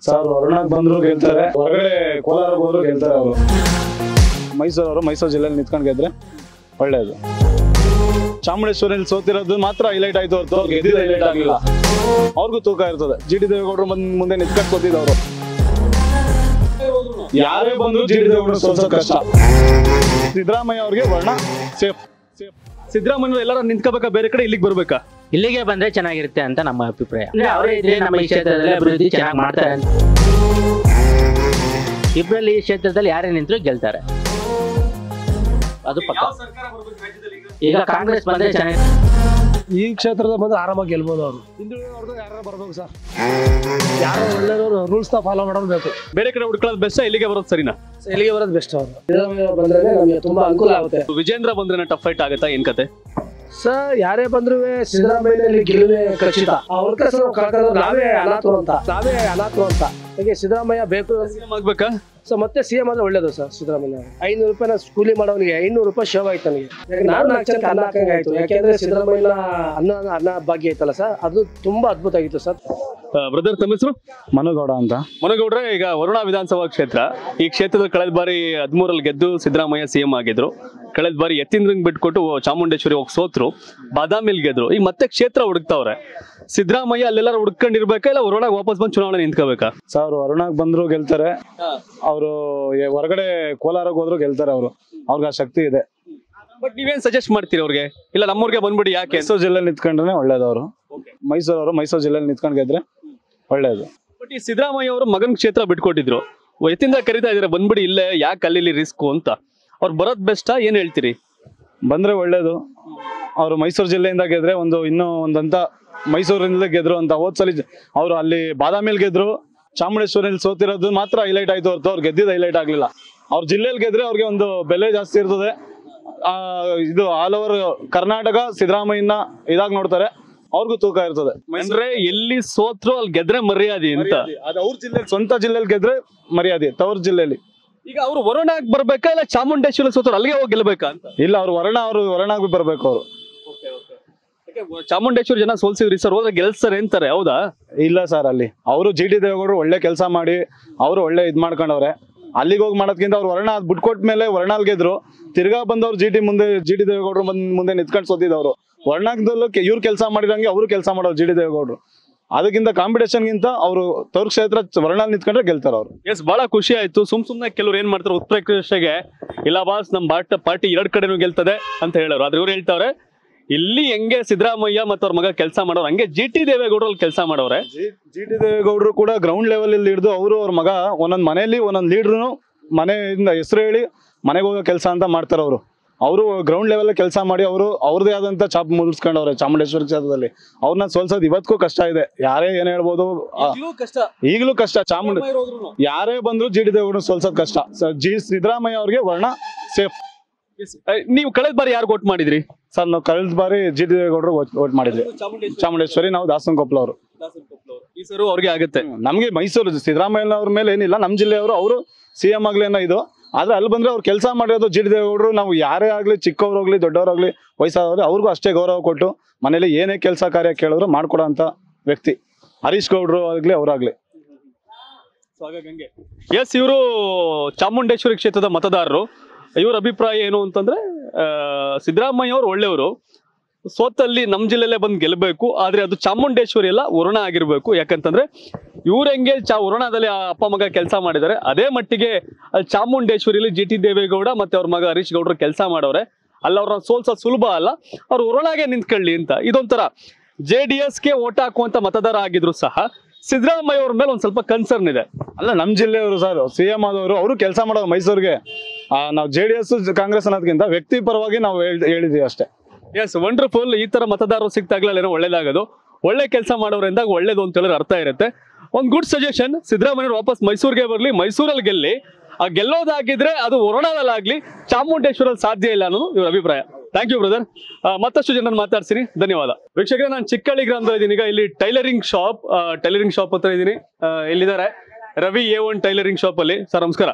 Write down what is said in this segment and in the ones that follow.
Sir ವರುಣಾಗ್ ಬಂದ್ರು ಗೆಲ್ತಾರೆ ಹೊರಗಡೆ ಕೋಲಾರ ಹೋದ್ರು ಗೆಲ್ತಾರೆ ಅವರು ಮೈಸೂರು ಅವರು ಮೈಸೂರು ಜಿಲ್ಲೆಯಲ್ಲಿ ನಿಂತ್ಕೊಂಡು ಗೆದ್ರೆ ಒಳ್ಳೇದು ಚಾಮುಂಡೇಶ್ವರಿಯಲ್ಲಿ ಸೋತಿರೋದು ಮಾತ್ರ ಹೈಲೈಟ್ ಆಯ್ತು ಹೊರತು ಅವ್ರಿಗೆ ಗೆದ್ದಿದ್ದು ಹೈಲೈಟ್ ಆಗಲಿಲ್ಲ ಅವ್ರಿಗೂ ತೂಕ ಇರ್ತದೆ ಜಿ ಡಿ ದೇವೇಗೌಡರು ಬಂದ್ ಮುಂದೆ ನಿಂತ್ಕೊಂಡು ಸೋತಿದ್ದವರು ಯಾರೇ ಬಂದ್ರು ಜಿ ಡಿ ದೇವೇಗೌಡರು ಸೋಲ್ಸೋದು ಕಷ್ಟ ಸಿದ್ದರಾಮಯ್ಯ ಅವ್ರಿಗೆ ವರ್ಣ ಸೇಫ್ ಸೇಫ್ ಸಿದ್ದರಾಮಯ್ಯ ಎಲ್ಲಾರ ನಿಂತ್ಕೋಬೇಕಾ ಬೇರೆ ಕಡೆ ಇಲ್ಲಿಗೆ ಬರ್ಬೇಕಾ ಇಲ್ಲಿಗೆ ಬಂದ್ರೆ ಚೆನ್ನಾಗಿರುತ್ತೆ ಅಂತ ನಮ್ಮ ಅಭಿಪ್ರಾಯ ಅಂದ್ರೆ ಅವರೇ ಇದ್ರೆ ನಮ್ಮ ಈ ಕ್ಷೇತ್ರದಲ್ಲಿ ಅಭಿವೃದ್ಧಿ ಚೆನ್ನಾಗಿ ಮಾಡ್ತಾರೆ ಅಂತ ಇಬ್ಬರಲ್ಲಿ ಈ ಕ್ಷೇತ್ರದಲ್ಲಿ ಯಾರೇ ನಿಂತರೂ ಗೆಲ್ತಾರೆ ಅದು ಪಕ್ಕ ಈಗ ಕಾಂಗ್ರೆಸ್ ಬಂದ್ರೆ ಚೆನ್ನಾಗಿ ಈ ಕ್ಷೇತ್ರದ ಬಂದ್ರೆ ಆರಾಮಾಗಿ ಗೆಲ್ಬೋದು ಅವರು ಹಿಂದುಳಿದವ್ರದ್ದು ಯಾರು ಬರ್ಬೇಕು ಸರ್ ಯಾರು ಒಳ್ಳೆಯವರು ರೂಲ್ಸ್ ನ ಫಾಲೋ ಮಾಡೋದು ಬೇಕು ಬೇರೆ ಕಡೆ ಹುಡ್ಕೊಳ್ಳೋದು ಬೆಸ್ಟ್ ಇಲ್ಲಿಗೆ ಬರೋದು ಸರಿನಾ ಇಲ್ಲಿಗೆ ಬರೋದು ಬೆಸ್ಟ್ ಅವರು ಸಿದ್ದರಾಮಯ್ಯ ಬಂದ್ರೆ ನಮಗೆ ತುಂಬಾ ಅನುಕೂಲ ಆಗುತ್ತೆ ವಿಜೇಂದ್ರ ಬಂದ್ರೆ ಟಫ್ ಫೈಟ್ ಆಗುತ್ತಾ ಏನ್ ಕತೆ ಸರ್ ಯಾರೇ ಬಂದ್ರು ಸಿದ್ದರಾಮಯ್ಯ ಇಲ್ಲಿ ಗೆಲುವೆ ಖಚಿತ ಅವ್ರ ಕೆಲಸ ಕಳ್ಕೊಂಡ್ರು ನಾವೇ ಅನಾಥರು ಅಂತ ನಾವೇ ಅನಾಥರು ಅಂತ ಹಾಗೆ ಸಿದ್ದರಾಮಯ್ಯ ಬೇಕು CM ಆಗ್ಬೇಕಾ ಸೊ ಮತ್ತೆ ಸಿ ಎಂ ಆದ್ರೆ ಒಳ್ಳೇದು ಸರ್ ಸಿದ್ದರಾಮಯ್ಯ ಐನೂರು ರೂಪಾಯಿ ಕೂಲಿ ಮಾಡೋನಿಗೆ ಐನೂರು ರೂಪಾಯಿ ಶೇವ್ ಆಯ್ತು ನನಗೆ ಯಾಕೆ ನಾನು ನಾಲ್ಕು ಜನಕ್ಕೆ ಅನ್ನ ಹಾಕಂಗೆ ಆಯ್ತು ಯಾಕೆಂದ್ರೆ ಸಿದ್ದರಾಮಯ್ಯನ ಅನ್ನ ಅನ್ನ ಭಾಗ್ಯ ಐತಲ್ಲ ಸರ್ ಅದು ತುಂಬಾ ಅದ್ಭುತ ಆಗಿತ್ತು ಸರ್ ಬ್ರದರ್ ತಮ್ಮ ಹೆಸರು ಮನುಗೌಡ ಅಂತ ಮನಗೌಡ್ರೆ ಈಗ ವರುಣಾ ವಿಧಾನಸಭಾ ಕ್ಷೇತ್ರ ಈ ಕ್ಷೇತ್ರದ ಕಳೆದ ಬಾರಿ ಹದಿಮೂರಲ್ಲಿ ಗೆದ್ದು ಸಿದ್ದರಾಮಯ್ಯ ಸಿಎಂ ಆಗಿದ್ರು ಕಳೆದ ಬಾರಿ ಎತ್ತಿಂದ್ರಂಗ್ ಬಿಟ್ಕೊಟ್ಟು ಚಾಮುಂಡೇಶ್ವರಿ ಹೋಗಿ ಸೋತ್ರು ಬಾದಾಮಿಲ್ ಗೆದ್ರು ಈಗ ಮತ್ತೆ ಕ್ಷೇತ್ರ ಹುಡುಕ್ತಾವ್ರೆ ಸಿದ್ದರಾಮಯ್ಯ ಅಲ್ಲೆಲ್ಲಾರು ಹುಡ್ಕೊಂಡಿರ್ಬೇಕಾ ಇಲ್ಲ ವರುಣಾಗ ವಾಪಸ್ ಬಂದು ಚುನಾವಣೆ ನಿಂತ್ಕೋಬೇಕಾ ಸರ್ ವರುಣಾಗ್ ಬಂದ್ರು ಗೆಲ್ತಾರೆ ಅವರು ಹೊರಗಡೆ ಕೋಲಾರಕ್ಕೆ ಹೋದ್ರು ಗೆಲ್ತಾರೆ ಅವರು ಅವ್ರಿಗೆ ಆ ಶಕ್ತಿ ಇದೆ ಬಟ್ ನೀವೇನ್ ಸಜೆಸ್ಟ್ ಮಾಡ್ತೀರಿ ಅವ್ರಿಗೆ ಇಲ್ಲ ನಮ್ಮೂರ್ಗೆ ಬಂದ್ಬಿಡಿ ಯಾಕೆ ಮೈಸೂರು ಜಿಲ್ಲೆಯಲ್ಲಿ ನಿಂತ್ಕೊಂಡ್ರೆ ಒಳ್ಳೇದು ಅವರು ಮೈಸೂರು ಅವರು ಮೈಸೂರು ಜಿಲ್ಲೆಯಲ್ಲಿ ನಿಂತ್ಕೊಂಡು ಗೆದ್ರೆ ಒಳ್ಳೇದು ಬಟ್ ಈ ಸಿದ್ದರಾಮಯ್ಯ ಅವರು ಮಗನ ಕ್ಷೇತ್ರ ಬಿಟ್ಕೊಟ್ಟಿದ್ರು ಎತ್ತಿಂದ ಕರಿತಾ ಇದಾರೆ ಬಂದ್ಬಿಡಿ ಇಲ್ಲೇ ಯಾಕೆ ಅಲ್ಲಿ ರಿಸ್ಕು ಅಂತ ಅವ್ರು ಬರೋದ್ ಬೆಸ್ಟಾ ಏನ್ ಹೇಳ್ತೀರಿ ಬಂದ್ರೆ ಒಳ್ಳೇದು ಅವರು ಮೈಸೂರು ಜಿಲ್ಲೆಯಿಂದ ಗೆದ್ರೆ ಒಂದು ಇನ್ನೂ ಒಂದಂತ ಮೈಸೂರಿನಿಂದ ಗೆದ್ರು ಅಂತ ಹೋದ್ ಸಲ ಅವರು ಅಲ್ಲಿ ಬಾದಾಮಿಲ್ ಗೆದ್ರು ಚಾಮುಂಡೇಶ್ವರಿಯಲ್ಲಿ ಸೋತಿರೋದು ಮಾತ್ರ ಹೈಲೈಟ್ ಆಯ್ತು ಹೊರತು ಅವ್ರು ಗೆದ್ದಿದ್ದು ಹೈಲೈಟ್ ಆಗ್ಲಿಲ್ಲ ಅವ್ರ ಜಿಲ್ಲೆಯಲ್ಲಿ ಗೆದ್ರೆ ಅವ್ರಿಗೆ ಒಂದು ಬೆಲೆ ಜಾಸ್ತಿ ಇರ್ತದೆ ಆ, ಇದು ಆಲ್ ಓವರ್ ಕರ್ನಾಟಕ ಸಿದ್ದರಾಮಯ್ಯನ ಇದಾಗಿ ನೋಡ್ತಾರೆ ಅವ್ರಿಗೂ ತೂಕ ಇರ್ತದೆ ಅಂದ್ರೆ ಎಲ್ಲಿ ಸೋತ್ರು ಅಲ್ಲಿ ಗೆದ್ರೆ ಮರ್ಯಾದೆ ಅಂತ ಅದು ಅವ್ರ ಜಿಲ್ಲೆ ಸ್ವಂತ ಜಿಲ್ಲೆಯಲ್ಲಿ ಗೆದ್ರೆ ಮರ್ಯಾದೆ ತವ್ರ ಜಿಲ್ಲೆಯಲ್ಲಿ ಈಗ ಅವ್ರು ವರುಣಾಗ್ ಬರ್ಬೇಕಾ ಇಲ್ಲ ಚಾಮುಂಡೇಶ್ವರಿ ಸೋತ್ರು ಅಲ್ಲಿಗೆ ಹೋಗಿ ಗೆಲ್ಬೇಕಾ ಅಂತ ಇಲ್ಲ ಅವ್ರು ವರ್ಣ ಅವರು ವರ್ಣಾಗಿ ಬರ್ಬೇಕು ಅವರು ಚಾಮುಂಡೇಶ್ವರಿ ಜನ ಸೋಲ್ಸಿದ್ರಿ ಸರ್ ಹೋದ್ರೆ ಗೆಲ್ಸ್ತಾರೆ ಅಂತಾರೆ ಹೌದಾ ಇಲ್ಲ ಸರ್ ಅಲ್ಲಿ ಅವರು ಜಿ ಟಿ ದೇವೇಗೌಡರು ಒಳ್ಳೆ ಕೆಲಸ ಮಾಡಿ ಅವರು ಒಳ್ಳೆ ಇದ್ ಮಾಡ್ಕೊಂಡವ್ರೆ ಅಲ್ಲಿಗೆ ಹೋಗಿ ಮಾಡೋದ್ಕಿಂತ ಅವ್ರು ವರ್ಣ ಅದ್ ಬಿಟ್ಕೊಟ್ ಮೇಲೆ ವರ್ಣಾಲ್ ಗೆದ್ರು ತಿರ್ಗಾ ಬಂದವ್ರು ಜಿ ಟಿ ಮುಂದೆ ಜಿ ಟಿ ದೇವೇಗೌಡರು ಬಂದ್ ಮುಂದೆ ನಿಂತ್ಕೊಂಡು ಸೋತಿದವರು ವರ್ಣಾಗದಲ್ಲೂ ಇವ್ರು ಕೆಲಸ ಮಾಡಿರಂಗೆ ಅವರು ಕೆಲಸ ಮಾಡೋರು ಜಿ ಟಿ ದೇವೇಗೌಡರು ಅದಕ್ಕಿಂತ ಕಾಂಪಿಟೇಷನ್ಗಿಂತ ಅವರು ತವ್ರ ಕ್ಷೇತ್ರ ವರ್ಣಾಲ್ ನಿಂತ್ಕೊಂಡ್ರೆ ಗೆಲ್ತಾರೆ ಅವರು ಎಸ್ ಬಹಳ ಖುಷಿ ಆಯ್ತು ಸುಮ್ ಸುಮ್ನೆ ಕೆಲವ್ರು ಏನ್ ಮಾಡ್ತಾರೆ ಉತ್ಪ್ರೇಕ್ಷೆಗೆ ಇಲ್ಲ ಬಾಸ್ ನಮ್ ಬಾಟ ಪಾರ್ಟಿ ಎರಡ್ ಕಡೆನೂ ಗೆಲ್ತದೆ ಅಂತ ಹೇಳೋರು ಆದ್ರೆ ಇವ್ರು ಹೇಳ್ತಾವ್ರೆ ಇಲ್ಲಿ ಹೆಂಗೆ ಸಿದ್ದರಾಮಯ್ಯ ಮತ್ತು ಅವ್ರ ಮಗ ಕೆಲಸ ಮಾಡೋರು ಹಂಗೆ ಜಿ ಟಿ ದೇವೇಗೌಡರು ಅಲ್ಲಿ ಕೆಲಸ ಮಾಡೋರೆ ಜಿ ಟಿ ದೇವೇಗೌಡರು ಕೂಡ ಗ್ರೌಂಡ್ ಲೆವೆಲ್ ಇಲ್ಲಿ ಹಿಡಿದು ಅವರು ಅವ್ರ ಮಗ ಒಂದೊಂದ್ ಮನೆಯಲ್ಲಿ ಒಂದೊಂದ್ ಲೀಡ್ರು ಮನೆಯಿಂದ ಹೆಸರು ಹೇಳಿ ಮನೆಗೆ ಹೋಗೋ ಕೆಲಸ ಅಂತ ಮಾಡ್ತಾರೆ ಅವರು ಅವರು ಗ್ರೌಂಡ್ ಲೆವೆಲ್ ಕೆಲಸ ಮಾಡಿ ಅವರು ಅವ್ರದೇ ಆದಂತ ಚಾಪ್ ಮುಗಿಸ್ಕೊಂಡವ್ರೆ ಚಾಮುಂಡೇಶ್ವರಿ ಕ್ಷೇತ್ರದಲ್ಲಿ ಅವ್ರನ್ನ ಸೋಲ್ಸೋದು ಇವತ್ತಿಗೂ ಕಷ್ಟ ಇದೆ ಯಾರೇ ಏನ್ ಹೇಳ್ಬೋದು ಆ, ಕಷ್ಟ ಈಗಲೂ ಕಷ್ಟ ಚಾಮುಂಡಿ ಯಾರೇ ಬಂದ್ರು ಜಿ ಡಿ ದೇವೇಗೌಡ ಸೋಲ್ಸೋದು ಕಷ್ಟ ಸ- ಜಿ ಸಿದ್ದರಾಮಯ್ಯ ಅವ್ರಿಗೆ ವರ್ಣ ಸೇಫ್ ನೀವು ಕಳೆದ ಬಾರಿ ಯಾರು ವೋಟ್ ಮಾಡಿದ್ರಿ ಸರ್ ನಾವು ಕಳೆದ ಬಾರಿ ಜಿ ಡಿ ದೇವೇಗೌಡರು ವೋಟ್ ಮಾಡಿದ್ವಿ ಚಾಮುಂಡೇಶ್ವರಿ ನಾವು ದಾಸನ್ ಕೊಪ್ಪಳ ಅವರು ಈ ಸರು ಅವ್ರಿಗೆ ಆಗುತ್ತೆ ನಮ್ಗೆ ಮೈಸೂರು ಸಿದ್ದರಾಮಯ್ಯ ಅವ್ರ ಮೇಲೆ ಏನಿಲ್ಲ ನಮ್ಮ ಜಿಲ್ಲೆಯವರು ಅವರು ಸಿ ಎಂ ಆಗ್ಲಿ ಅನ್ನೋ ಇದು ಆದ್ರೆ ಅಲ್ಲಿ ಬಂದ್ರೆ ಅವ್ರು ಕೆಲಸ ಮಾಡಿರೋದು ಜಿ ಡಿ ದೇವೇಗೌಡರು ನಾವು ಯಾರೇ ಆಗ್ಲಿ ಚಿಕ್ಕವ್ರಾಗ್ಲಿ ದೊಡ್ಡವರಾಗ್ಲಿ ವಯಸ್ಸಾದವ್ರು ಅವ್ರಿಗೂ ಅಷ್ಟೇ ಗೌರವ ಕೊಟ್ಟು ಮನೇಲಿ ಏನೇ ಕೆಲಸ ಕಾರ್ಯ ಕೇಳಿದ್ರು ಮಾಡ್ಕೊಡೋ ಅಂತ ವ್ಯಕ್ತಿ ಹರೀಶ್ ಗೌಡ್ರು ಆಗ್ಲಿ ಅವರಾಗ್ಲಿ ಎಸ್ ಇವರು ಚಾಮುಂಡೇಶ್ವರಿ ಕ್ಷೇತ್ರದ ಮತದಾರರು ಇವ್ರ ಅಭಿಪ್ರಾಯ ಏನು ಅಂತಂದ್ರೆ ಆ, ಸಿದ್ದರಾಮಯ್ಯ ಅವರು ಒಳ್ಳೆಯವರು ಸೋತಲ್ಲಿ ನಮ್ಮ ಜಿಲ್ಲೆಯಲ್ಲೇ ಬಂದು ಗೆಲ್ಲಬೇಕು ಆದ್ರೆ ಅದು ಚಾಮುಂಡೇಶ್ವರಿ ಅಲ್ಲ ವರುಣ ಆಗಿರ್ಬೇಕು ಯಾಕಂತಂದ್ರೆ ಇವ್ರ ಹೆಂಗೆ ಚಾ ವರುಣದಲ್ಲಿ ಆ ಅಪ್ಪ ಮಗ ಕೆಲಸ ಮಾಡಿದ್ದಾರೆ ಅದೇ ಮಟ್ಟಿಗೆ ಅಲ್ಲಿ ಚಾಮುಂಡೇಶ್ವರಿಲಿ ಜಿ ಟಿ ದೇವೇಗೌಡ ಮತ್ತೆ ಅವ್ರ ಮಗ ಹರೀಶ್ ಗೌಡ್ರು ಕೆಲಸ ಮಾಡವ್ರೆ ಅಲ್ಲಿ ಅವ್ರನ್ನ ಸೋಲ್ಸೋದು ಸುಲಭ ಅಲ್ಲ ಅವ್ರು ವರುಣಾಗೆ ನಿಂತ್ಕೊಳ್ಳಿ ಅಂತ ಇದೊಂಥರ ಜೆ ಡಿ ಎಸ್ಗೆ ಓಟ್ ಹಾಕುವಂತ ಮತದಾರ ಆಗಿದ್ರು ಸಹ ಸಿದ್ದರಾಮಯ್ಯ ಅವ್ರ ಮೇಲೆ ಒಂದ್ ಸ್ವಲ್ಪ ಕನ್ಸರ್ನ್ ಇದೆ ಅಲ್ಲ ನಮ್ಮ ಜಿಲ್ಲೆಯವರು ಸರ್ ಸಿ ಎಂ ಆದವರು ಅವರು ಕೆಲಸ ಮಾಡೋದು ಮೈಸೂರಿಗೆ ನಾವು ಜೆ ಡಿ ಎಸ್ ಕಾಂಗ್ರೆಸ್ ಅನ್ನೋದಕ್ಕಿಂತ ವ್ಯಕ್ತಿ ಪರವಾಗಿ ನಾವು ಹೇಳ್- ಹೇಳಿದೀವಿ ಅಷ್ಟೇ ಎಸ್ ವಂಡರ್ಫುಲ್ ಈ ತರ ಮತದಾರರು ಸಿಕ್ತಾಗ್ಲೇನೋ ಒಳ್ಳೇದಾಗೋದು ಒಳ್ಳೆ ಕೆಲಸ ಮಾಡೋರಿಂದ ಒಳ್ಳೇದು ಅಂತ ಹೇಳಿದ್ರೆ ಅರ್ಥ ಇರುತ್ತೆ ಒಂದು ಗುಡ್ ಸಜೆಷನ್ ಸಿದ್ದರಾಮಯ್ಯ ವಾಪಸ್ ಮೈಸೂರಿಗೆ ಬರಲಿ ಮೈಸೂರಲ್ಲಿ ಗೆಲ್ಲಿ ಆ ಗೆಲ್ಲೋದಾಗಿದ್ರೆ ಅದು ವರುಣಾದಲ್ಲಾಗ್ಲಿ ಚಾಮುಂಡೇಶ್ವರಲ್ಲಿ ಸಾಧ್ಯ ಇಲ್ಲ ಅನ್ನೋದು ಇವ್ರ ಅಭಿಪ್ರಾಯ ಥ್ಯಾಂಕ್ ಯು ಬ್ರದರ್ ಮತ್ತಷ್ಟು ಜನರನ್ನು ಮಾತಾಡ್ತೀನಿ ಧನ್ಯವಾದ ವೀಕ್ಷಕರೇ ನಾನು ಚಿಕ್ಕಳ್ಳಿ ಗ್ರಾಮದ ಇದ್ದೀನಿ ಈಗ ಇಲ್ಲಿ ಟೈಲರಿಂಗ್ ಶಾಪ್ ಟೈಲರಿಂಗ್ ಶಾಪ್ ಹತ್ರ ಇದ್ದೀನಿ ಆ, ಇಲ್ಲಿದ್ದಾರೆ Ravi A one tailoring shop ಅಲ್ಲಿ ಸರ್ ನಮಸ್ಕಾರ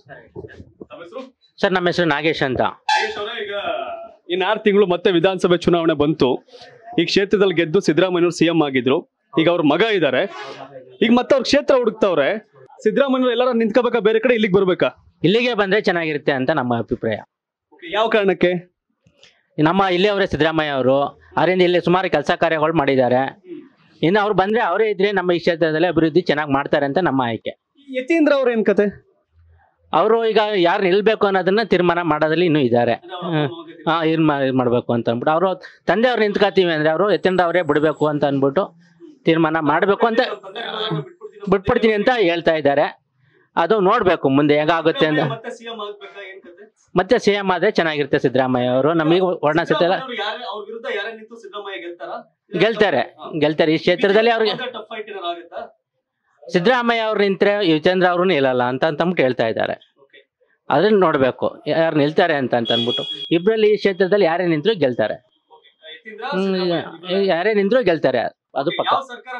ಸರ್ ನಮ್ಮ ಹೆಸರು ನಾಗೇಶ್ ಅಂತ ಇನ್ನು ಆರು ತಿಂಗಳು ಮತ್ತೆ ವಿಧಾನಸಭೆ ಚುನಾವಣೆ ಬಂತು ಈ ಕ್ಷೇತ್ರದಲ್ಲಿ ಗೆದ್ದು ಸಿದ್ದರಾಮಯ್ಯವರು ಸಿಎಂ ಆಗಿದ್ರು ಈಗ ಅವ್ರ ಮಗ ಇದ್ದಾರೆ ಈಗ ಮತ್ತೆ ಅವ್ರ ಕ್ಷೇತ್ರ ಹುಡುಕ್ತವ್ರೆ ಸಿದ್ದರಾಮಯ್ಯ ಎಲ್ಲಾರು ನಿಂತ್ಕೋಬೇಕಾ ಬೇರೆ ಕಡೆ ಇಲ್ಲಿಗೆ ಬರ್ಬೇಕಾ ಇಲ್ಲಿಗೆ ಬಂದ್ರೆ ಚೆನ್ನಾಗಿರುತ್ತೆ ಅಂತ ನಮ್ಮ ಅಭಿಪ್ರಾಯ ಯಾವ ಕಾರಣಕ್ಕೆ ನಮ್ಮ ಇಲ್ಲಿ ಅವರೇ ಸಿದ್ದರಾಮಯ್ಯ ಅವರು ಅವರಿಂದ ಇಲ್ಲಿ ಸುಮಾರು ಕೆಲಸ ಕಾರ್ಯಗಳು ಮಾಡಿದ್ದಾರೆ ಇನ್ನು ಅವ್ರು ಬಂದ್ರೆ ಅವರೇ ಇದ್ರೆ ನಮ್ಮ ಈ ಕ್ಷೇತ್ರದಲ್ಲಿ ಅಭಿವೃದ್ಧಿ ಚೆನ್ನಾಗಿ ಮಾಡ್ತಾರೆ ಅಂತ ನಮ್ಮ ಆಯ್ಕೆ ಯತೀಂದ್ರ ಅವ್ರ ಏನ್ ಕತೆ ಅವರು ಈಗ ಯಾರು ನಿಲ್ಬೇಕು ಅನ್ನೋದನ್ನ ತೀರ್ಮಾನ ಮಾಡೋದ್ರಲ್ಲಿ ಇನ್ನೂ ಇದ್ದಾರೆ ಹಾ ಇದು ಮಾಡಬೇಕು ಅಂತ ಅಂದ್ಬಿಟ್ಟು ಅವರು ತಂದೆ ಅವ್ರು ನಿಂತ್ಕೊತೀವಿ ಅಂದ್ರೆ ಅವರು ಎತ್ತಿಂದ ಅವರೇ ಬಿಡಬೇಕು ಅಂತ ಅಂದ್ಬಿಟ್ಟು ತೀರ್ಮಾನ ಮಾಡಬೇಕು ಅಂತ ಬಿಟ್ಬಿಡ್ತೀನಿ ಅಂತ ಹೇಳ್ತಾ ಇದ್ದಾರೆ ಅದು ನೋಡ್ಬೇಕು ಮುಂದೆ ಹೇಗಾಗುತ್ತೆ ಅಂತ ಮತ್ತೆ ಸಿ ಎಂ ಆದ್ರೆ ಚೆನ್ನಾಗಿರುತ್ತೆ ಸಿದ್ದರಾಮಯ್ಯ ಅವರು ನಮಗೆ ವರ್ಣಿಸುತ್ತೆ ಗೆಲ್ತಾರೆ ಗೆಲ್ತಾರೆ ಈ ಕ್ಷೇತ್ರದಲ್ಲಿ ಅವ್ರಿಗೆ ಸಿದ್ದರಾಮಯ್ಯ ಅವ್ರು ನಿಂತ್ರೆ ಯುಚೇಂದ್ರ ಅವರು ನಿಲ್ಲಲ್ಲ ಅಂತ ಅಂತಂದ್ಬಿಟ್ಟು ಹೇಳ್ತಾ ಇದ್ದಾರೆ ಅದನ್ನ ನೋಡ್ಬೇಕು ಯಾರು ನಿಲ್ತಾರೆ ಅಂತ ಅಂತ ಅಂದ್ಬಿಟ್ಟು ಇಬ್ರಲ್ಲಿ ಈ ಕ್ಷೇತ್ರದಲ್ಲಿ ಯಾರೇ ನಿಂತ್ರು ಗೆಲ್ತಾರೆ ಹ್ಮ್, ಈಗ ಯಾರೇ ನಿಂತ್ರು ಗೆಲ್ತಾರೆ ಅದು ಪಕ್ಕ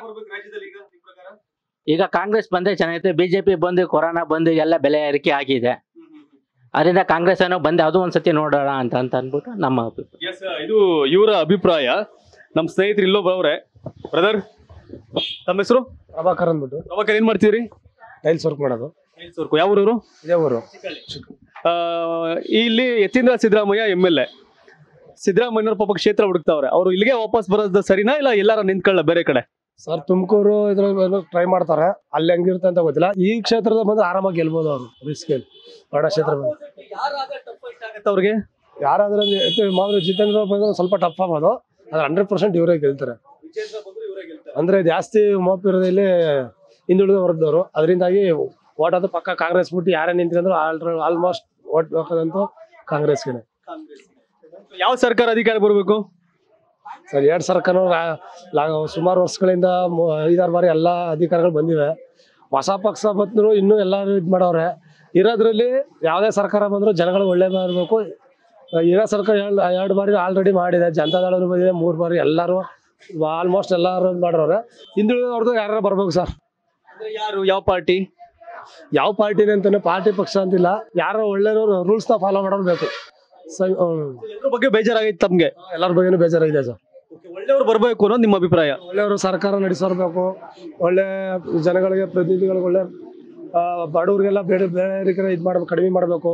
ಈಗ ಕಾಂಗ್ರೆಸ್ ಬಂದ್ರೆ ಚೆನ್ನಾಗಿರುತ್ತೆ ಬಿಜೆಪಿ ಬಂದು ಕೊರೋನಾ ಬಂದು ಎಲ್ಲ ಬೆಲೆ ಏರಿಕೆ ಆಗಿದೆ ಅದರಿಂದ ಕಾಂಗ್ರೆಸ್ ಅನ್ನೋ ಬಂದು ಅದು ಒಂದ್ಸತಿ ನೋಡೋಣ ಅಂತ ಅಂತ ಅಂದ್ಬಿಟ್ಟು ನಮ್ಮ ಅಭಿಪ್ರಾಯ Yes, ಇದು ಇವರ ಅಭಿಪ್ರಾಯ ನಮ್ಮ ಸ್ನೇಹಿತರು ಇಲ್ಲೊಬ್ಬ ಅವ್ರೆ ಬ್ರದರ್ ತಮ್ಮ ಹೆಸರು ಪ್ರಭಾಕರ್ ಅಂದ್ಬಿಟ್ಟು ಅವಾಗ ಏನ್ ಮಾಡ್ತೀರಿ ಟೈಲ್ಸ್ ವರ್ಕ್ ಮಾಡೋದು ಯಾವ ಊರವರು ಇದೇ ಊರು ಆ, ಇಲ್ಲಿ Yathindra Siddaramaiah M L A ಸಿದ್ದರಾಮಯ್ಯವ್ರ ಪಾಪ ಕ್ಷೇತ್ರ ಹುಡುಕ್ತಾವ್ರೆ ಅವ್ರು ಇಲ್ಲಿಗೆ ವಾಪಸ್ ಬರೋದು ಸರಿನಾ ಇಲ್ಲ ಎಲ್ಲಾರ ನಿಂತ್ಕೊಳ್ಳ ಬೇರೆ ಕಡೆ ಸರ್ ತುಮಕೂರು ಇದ್ರ ಟ್ರೈ ಮಾಡ್ತಾರೆ ಅಲ್ಲಿ ಹೆಂಗಿರುತ್ತೆ ಅಂತ ಗೊತ್ತಿಲ್ಲ ಈ ಕ್ಷೇತ್ರದ ಬಂದ್ರೆ ಆರಾಮಾಗಿ ಗೆಲ್ಬೋದು ಅವರು ರಿಸ್ಕ್ ಬಡ ಕ್ಷೇತ್ರ ಅವ್ರಿಗೆ ಯಾರಾದ್ರೂ ಮಾಮೂಲಿ ಜಿತೇಂದ್ರ ಬಂದ್ರೆ ಒಂದ್ ಸ್ವಲ್ಪ ಟಫ್ ಆಗೋದು ಅದ್ರ ಹಂಡ್ರೆಡ್ ಪರ್ಸೆಂಟ್ ಇವರೇ ಗೆಲ್ತಾರೆ ಅಂದ್ರೆ ಜಾಸ್ತಿ ಮೋಪಿರೋದಲ್ಲಿ ಹಿಂದುಳಿದ ವರ್ಗದವರು ಅದರಿಂದಾಗಿ ಓಟ್ ಅದು ಪಕ್ಕ ಕಾಂಗ್ರೆಸ್ ಬಿಟ್ಟು ಯಾರೇ ನಿಂತ್ಕೊಂಡ್ರು ಆಲ್ಮೋಸ್ಟ್ ಓಟ್ ಬೇಕದಂತೂ ಕಾಂಗ್ರೆಸ್ಗೆ ಯಾವ ಸರ್ಕಾರ ಅಧಿಕಾರ ಬರಬೇಕು ಸರ್ ಎರಡ್ ಸರ್ಕಾರ ಸುಮಾರು ವರ್ಷಗಳಿಂದ ಮು- ಐದಾರು ಬಾರಿ ಎಲ್ಲಾ ಅಧಿಕಾರಗಳು ಬಂದಿವೆ ಹೊಸ ಪಕ್ಷ ಬಂದ್ರು ಇನ್ನೂ ಎಲ್ಲರೂ ಇದ್ ಮಾಡವ್ರೆ ಇರೋದ್ರಲ್ಲಿ ಯಾವುದೇ ಸರ್ಕಾರ ಬಂದ್ರು ಜನಗಳು ಒಳ್ಳೆ ಬರಬೇಕು ಇರೋ ಸರ್ಕಾರ ಎರಡು ಎರಡು ಬಾರಿ ಆಲ್ರೆಡಿ ಮಾಡಿದೆ ಜನತಾದಳನು ಬಂದಿದೆ ಮೂರು ಬಾರಿ ಎಲ್ಲರೂ ಆಲ್ಮೋಸ್ಟ್ ಎಲ್ಲರೂ ಇದ್ ಮಾಡೋರೆ ಹಿಂದುಳಿದವ್ರದ್ದು ಯಾರು ಬರ್ಬೇಕು ಸರ್ ಯಾರು ಯಾವ ಪಾರ್ಟಿ ಯಾವ ಪಾರ್ಟಿನೇ ಅಂತಾನೆ ಪಾರ್ಟಿ ಪಕ್ಷ ಅಂತಿಲ್ಲ ಯಾರೋ ಒಳ್ಳೆಯವರು ರೂಲ್ಸ್ನ ಫಾಲೋ ಮಾಡೋರು ಬೇಕು ಸ- ಹ್ಮ್. ಇದ್ರ ಬಗ್ಗೆ ಬೇಜಾರಾಗೈತೆ ತಮ್ಗೆ ಎಲ್ಲರ ಬಗ್ಗೆನೂ ಬೇಜಾರಾಗಿದೆ ಸರ್ ಒಳ್ಳೆಯವ್ರು ಬರ್ಬೇಕು ಅನ್ನೋದು ನಿಮ್ಮ ಅಭಿಪ್ರಾಯ ಒಳ್ಳೆಯವರು ಸರ್ಕಾರ ನಡೆಸೋರ್ಬೇಕು ಒಳ್ಳೆ ಜನಗಳಿಗೆ ಪ್ರತಿನಿಧಿಗಳಿಗೆ ಒಳ್ಳೆ ಆ, ಬಡವ್ರಿಗೆಲ್ಲ ಬೇರೆ ಬೇರೆ ಇದು ಮಾಡ್ಬೇಕು ಕಡಿಮೆ ಮಾಡಬೇಕು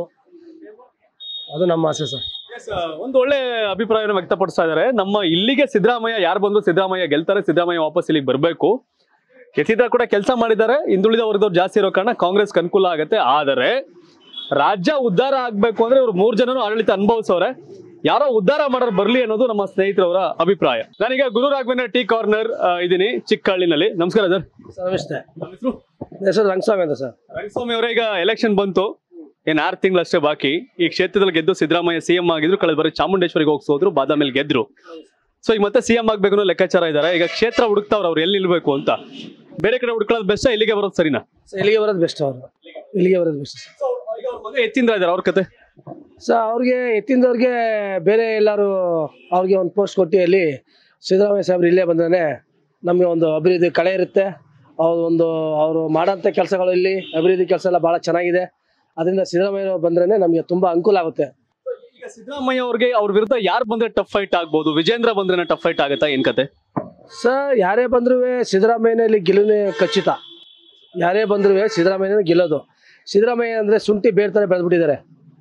ಅದು ನಮ್ಮ ಆಸೆ ಸರ್ ಒಂದು ಒಳ್ಳೆ ಅಭಿಪ್ರಾಯನ ವ್ಯಕ್ತಪಡಿಸ್ತಾ ಇದ್ದಾರೆ ನಮ್ಮ ಇಲ್ಲಿಗೆ ಸಿದ್ದರಾಮಯ್ಯ ಯಾರು ಬಂದ್ರು ಸಿದ್ದರಾಮಯ್ಯ ಗೆಲ್ತಾರೆ ಸಿದ್ದರಾಮಯ್ಯ ವಾಪಸ್ ಇಲ್ಲಿಗೆ ಬರಬೇಕು ಯತೀಂದ್ರ ಕೂಡ ಕೆಲಸ ಮಾಡಿದ್ದಾರೆ ಹಿಂದುಳಿದ ವರ್ಗದವ್ರು ಜಾಸ್ತಿ ಇರೋ ಕಾರಣ ಕಾಂಗ್ರೆಸ್ಗೆ ಅನುಕೂಲ ಆಗುತ್ತೆ ಆದರೆ ರಾಜ್ಯ ಉದ್ಧಾರ ಆಗ್ಬೇಕು ಅಂದ್ರೆ ಇವ್ರು ಮೂರ್ ಜನನು ಆಡಳಿತ ಅನುಭವಿಸೋರೆ ಯಾರೋ ಉದ್ಧಾರ ಮಾಡೋರು ಬರ್ಲಿ ಅನ್ನೋದು ನಮ್ಮ ಸ್ನೇಹಿತರವರ ಅಭಿಪ್ರಾಯ ನಾನೀಗ ಗುರು ರಾಘವೇಂದ್ರ ಟೀ ಕಾರ್ನರ್ ಇದೀನಿ ಚಿಕ್ಕಹಳ್ಳಿನಲ್ಲಿ ನಮಸ್ಕಾರ ಸರ್ ನಮಸ್ತೆ ನಮ್ಮ ಹೆಸರು ಹೆಸರು ರಂಗಸ್ವಾಮಿ ಅಂತ ಸರ್ ರಂಗಸ್ವಾಮಿ ಅವರೇ ಈಗ ಎಲೆಕ್ಷನ್ ಬಂತು ಏನ್ ಆರು ತಿಂಗಳಷ್ಟೇ ಬಾಕಿ ಈ ಕ್ಷೇತ್ರದಲ್ಲಿ ಗೆದ್ದು ಸಿದ್ದರಾಮಯ್ಯ ಸಿಎಂ ಆಗಿದ್ರು ಕಳೆದ ಬಾರಿ ಚಾಮುಂಡೇಶ್ವರಿಗೆ ಹೋಗ್ಸೋದ್ರು ಬಾದಾಮಿಲ್ ಗೆದ್ರು ಸೊ ಈಗ ಮತ್ತೆ ಸಿಎಂ ಆಗ್ಬೇಕು ಅನ್ನೋ ಲೆಕ್ಕಾಚಾರ ಇದಾರೆ ಈಗ ಕ್ಷೇತ್ರ ಹುಡುಕ್ತಾವ್ರ ಅವ್ರು ಎಲ್ಲಿ ನಿಲ್ಬೇಕು ಅಂತ ಬೇರೆ ಕಡೆ ಹುಡುಕೊಳ್ಳೋದು ಬೆಸ್ಟ್ ಇಲ್ಲಿಗೆ ಬರೋದು ಸರಿನಾ ಸರ್ ಇಲ್ಲಿಗೆ ಬರೋದು ಬೆಸ್ಟ್ ಅವರು ಇಲ್ಲಿಗೆ ಬರೋದು ಬೆಸ್ಟ್ ಸರ್ ಈಗ ಅವ್ರ ಮಗ ಎತ್ತಿಂದ್ರ ಇದಾರೆ ಅವ್ರ ಕತೆ ಸರ್ ಅವ್ರಿಗೆ ಎತ್ತಿಂದವ್ರಿಗೆ ಬೇರೆ ಎಲ್ಲರೂ ಅವ್ರಿಗೆ ಒಂದು ಪೋಸ್ಟ್ ಕೊಟ್ಟು ಅಲ್ಲಿ ಸಿದ್ದರಾಮಯ್ಯ ಸಾಹೇಬ್ರು ಇಲ್ಲೇ ಬಂದ್ರೆ ನಮಗೆ ಒಂದು ಅಭಿವೃದ್ಧಿ ಕಳೆ ಇರುತ್ತೆ ಅವ್ರು ಒಂದು ಅವರು ಮಾಡೋಂಥ ಕೆಲಸಗಳು ಇಲ್ಲಿ ಅಭಿವೃದ್ಧಿ ಕೆಲಸ ಎಲ್ಲ ಭಾಳ ಚೆನ್ನಾಗಿದೆ ಅದರಿಂದ ಸಿದ್ದರಾಮಯ್ಯ ಬಂದ್ರೆ ನಮಗೆ ತುಂಬಾ ಅನುಕೂಲ ಆಗುತ್ತೆ ಈಗ ಸಿದ್ದರಾಮಯ್ಯ ಅವ್ರಿಗೆ ಅವ್ರ ವಿರುದ್ಧ ಯಾರು ಬಂದ್ರೆ ಟಫ್ ಫೈಟ್ ಆಗ್ಬೋದು ವಿಜೇಂದ್ರ ಬಂದ್ರೆ ಟಫ್ ಫೈಟ್ ಆಗುತ್ತಾ ಏನ್ ಕತೆ ಸರ್ ಯಾರೇ ಬಂದ್ರೂ ಸಿದ್ದರಾಮಯ್ಯನಲ್ಲಿ ಗೆಲುವಿನ ಖಚಿತ ಯಾರೇ ಬಂದ್ರೂ ಸಿದ್ದರಾಮಯ್ಯನ ಗೆಲ್ಲೋದು ಸಿದ್ದರಾಮಯ್ಯ ಅಂದ್ರೆ ಶುಂಠಿ ಬೇರ್ ಥರ ಬೆಳೆದ್ಬಿಟ್ಟಿದ್ದಾರೆ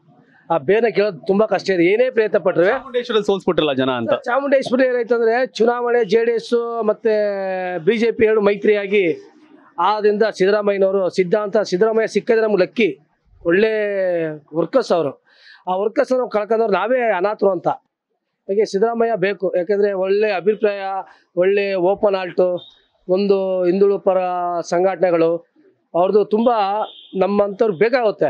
ಆ ಬೇರ್ನ ಕೇಳೋದು ತುಂಬಾ ಕಷ್ಟ ಇದೆ ಏನೇ ಪ್ರಯತ್ನ ಪಟ್ರೆ ಚಾಮುಂಡೇಶ್ವರಲ್ಲಿ ಸೋಲ್ಸ್ಬಿಟ್ರಲ್ಲ ಜನ ಅಂತ ಚಾಮುಂಡೇಶ್ವರಿ ಏನಾಯ್ತಂದ್ರೆ ಚುನಾವಣೆ ಜೆ ಡಿ ಎಸ್ ಮತ್ತೆ ಬಿಜೆಪಿ ಎರಡು ಮೈತ್ರಿಯಾಗಿ ಆದ್ರಿಂದ ಸಿದ್ದರಾಮಯ್ಯನವರು ಸಿದ್ಧಾಂತ ಸಿದ್ದರಾಮಯ್ಯ ಸಿಕ್ಕಿದ್ರೆ ನಮ್ಗೆ ಲಕ್ಕಿ ಒಳ್ಳೆ ವರ್ಕರ್ಸ್ ಅವರು ಆ ವರ್ಕರ್ಸ್ ನಾವು ಕಳ್ಕೊಂಡವ್ರು ನಾವೇ ಅನಾಥರು ಅಂತ ಹಾಗೆ ಸಿದ್ದರಾಮಯ್ಯ ಬೇಕು ಯಾಕಂದ್ರೆ ಒಳ್ಳೆ ಅಭಿಪ್ರಾಯ ಒಳ್ಳೆ ಓಪನ್ ಆಲ್ಟು ಒಂದು ಹಿಂದುಳು ಪರ ಸಂಘಟನೆಗಳು ಅವ್ರದ್ದು ತುಂಬಾ ನಮ್ಮಂಥವ್ರು ಬೇಕಾಗುತ್ತೆ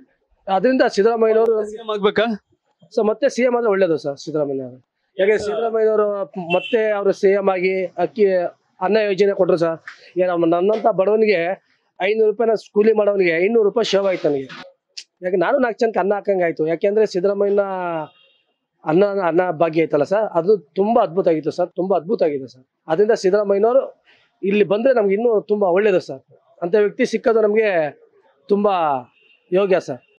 ಅದರಿಂದ ಸಿದ್ದರಾಮಯ್ಯನವರು ಸಿಎಂ ಆಗ್ಬೇಕಾ ಸೊ ಮತ್ತೆ ಸಿ ಎಂ ಆದ್ರೆ ಒಳ್ಳೇದು ಸರ್ ಸಿದ್ದರಾಮಯ್ಯ ಅವರು ಯಾಕೆ ಸಿದ್ದರಾಮಯ್ಯನವರು ಮತ್ತೆ ಅವರು ಸಿ ಎಂ ಆಗಿ ಅಕ್ಕಿ ಅನ್ನ ಯೋಜನೆ ಕೊಟ್ಟರು ಸರ್ ಏನು ನನ್ನಂತ ಬಡವನಿಗೆ ಐನೂರು ರೂಪಾಯಿನ ಸ್ಕೂಲಿ ಮಾಡೋನಿಗೆ ಐನೂರು ರೂಪಾಯಿ ಶೇವ್ ಆಯ್ತು ನನಗೆ ಯಾಕೆ ನಾನು ನಾಲ್ಕು ಜನಕ್ಕೆ ಅನ್ನ ಹಾಕಂಗೆ ಆಯ್ತು ಯಾಕೆಂದ್ರೆ ಸಿದ್ದರಾಮಯ್ಯನ ಅನ್ನ ಅನ್ನ ಭಾಗ್ಯ ಐತಲ್ಲ ಸರ್ ಅದು ತುಂಬಾ ಅದ್ಭುತ ಆಗಿತ್ತು ಸರ್ ತುಂಬಾ ಅದ್ಭುತ ಆಗಿದೆ ಸರ್ ಅದರಿಂದ ಸಿದ್ದರಾಮಯ್ಯನವರು ಇಲ್ಲಿ ಬಂದ್ರೆ ನಮ್ಗೆ ಇನ್ನೂ ತುಂಬಾ ಒಳ್ಳೇದು ಸರ್ ಅಂತ ವ್ಯಕ್ತಿ ಸಿಕ್ಕೋದು ನಮಗೆ ತುಂಬಾ ಯೋಗ್ಯ ಸರ್